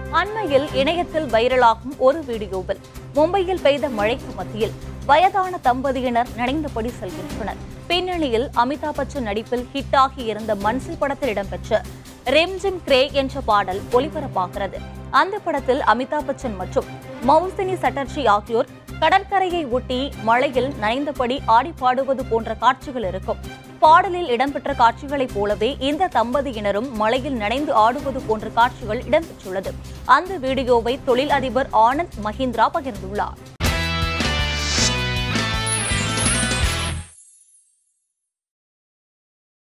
அண்மையில் இணையத்தில் வைரலாகும் ஒரு வீடியோவில் மும்பையில் பெய்த மழைக்கு மத்தியில் வயதான தம்பதியினர் நனைந்தபடி செல்கின்றனர் பின்னணியில் அமிதாப் பச்சன் நடிப்பில் ஹிட்டாகி இருந்த மன்சில் படத்தில் இடம்பெற்ற ரெம்ஜிம் கிரே என்ற பாடல் ஒளிபரப்பாகிறது அந்த படத்தில் அமிதாப் பச்சன் மற்றும் மௌசினி சட்டர்ஜி ஆகியோர் கடற்கரையை ஒட்டி மழையில் நனைந்தபடி ஆடி பாடுவது போன்ற காட்சிகள் இருக்கும் பாடலில் இடம்பெற்ற காட்சிகளைப் போலவே இந்த தம்பதியினரும் மழையில் நனைந்து ஆடுவது போன்ற காட்சிகள் இடம்பெற்றுள்ளது அந்த வீடியோவை தொழில் அதிபர் ஆனந்த் மஹிந்திரா பகிர்ந்துள்ளார்